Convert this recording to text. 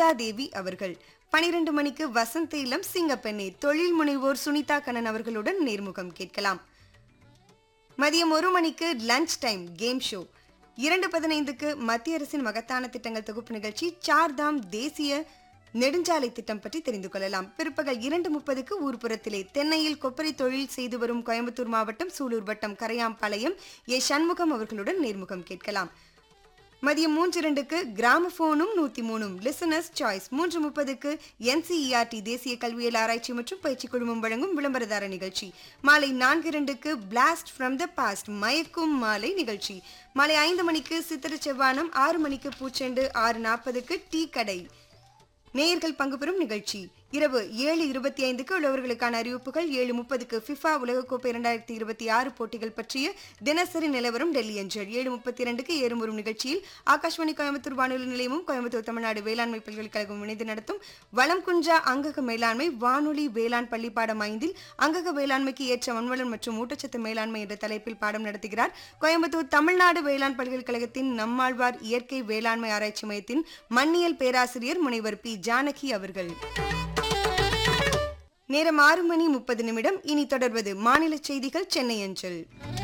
தேவி அவர்கள் பனிரெண்டு மணிக்கு வசந்த இளம் சிங்கப்பெண்ணே தொழில் முனைவோர் சுனிதா கண்ணன் அவர்களுடன் நேர்முகம் கேட்கலாம் மதியம் ஒரு மணிக்கு லஞ்ச் டைம் கேம் ஷோ இரண்டு பதினைந்துக்கு மத்திய அரசின் மகத்தான திட்டங்கள் தொகுப்பு நிகழ்ச்சி சார்தாம் தேசிய நெடுஞ்சாலை திட்டம் பற்றி தெரிந்து கொள்ளலாம் பிற்பகல் இரண்டு முப்பதுக்கு ஊர்ப்புறத்திலே தென்னையில் கொப்பரை தொழில் செய்து வரும் கோயம்புத்தூர் மாவட்டம் சூலூர் வட்டம் கரையாம்பாளையம் ஏ சண்முகம் அவர்களுடன் நேர்முகம் கேட்கலாம் மதியம் மூன்று இரண்டுக்கு கிராமபோனும் நூத்தி மூணும் லிசனர்ஸ் சாய்ஸ் மூன்று முப்பதுக்கு என்சிஇஆர்டி தேசிய கல்வியல் ஆராய்ச்சி மற்றும் பயிற்சி குழுமம் வழங்கும் விளம்பரதார நிகழ்ச்சி மாலை நான்கு இரண்டுக்கு பிளாஸ்ட் ஃப்ரம் த பாஸ்ட் மயக்கும் மாலை நிகழ்ச்சி மாலை ஐந்து மணிக்கு சித்திர செவ்வானம் ஆறு மணிக்கு பூச்செண்டு ஆறு நாற்பதுக்கு டீ கடை நேயர்கள் பங்கு பெறும் நிகழ்ச்சி இரவு ஏழு இருபத்தி ஐந்துக்கு உள்ளவர்களுக்கான அறிவிப்புகள் ஏழு முப்பதுக்கு ஃபிஃபா உலகக்கோப்பை இரண்டாயிரத்தி இருபத்தி ஆறு போட்டிகள் பற்றிய தினசரி நிலவரம் டெல்லி அஞ்சல் ஏழு முப்பத்தி இரண்டுக்கு ஏறுமுறும் நிகழ்ச்சியில் ஆகாஷ்வாணி கோயம்புத்தூர் வானொலி நிலையமும் கோயம்புத்தூர் தமிழ்நாடு வேளாண்மை பல்கலைக்கழகம் இணைந்து நடத்தும் வளம் குன்றா அங்கக மேலாண்மை வானொலி வேளாண் பள்ளி பாடம் ஐந்தில் அங்கக வேளாண்மைக்கு ஏற்ற மண்வளம் மற்றும் ஊட்டச்சத்து மேலாண்மை என்ற தலைப்பில் பாடம் நடத்துகிறார் கோயம்புத்தூர் தமிழ்நாடு வேளாண் பல்கலைக்கழகத்தின் நம்மாழ்வார் இயற்கை வேளாண்மை ஆராய்ச்சி மையத்தின் மண்ணியல் பேராசிரியர் முனைவர் பி ஜானகி அவர்கள் நேரம் ஆறு மணி முப்பது நிமிடம் இனி தொடர்வது மாநில செய்திகள் சென்னை அஞ்சல்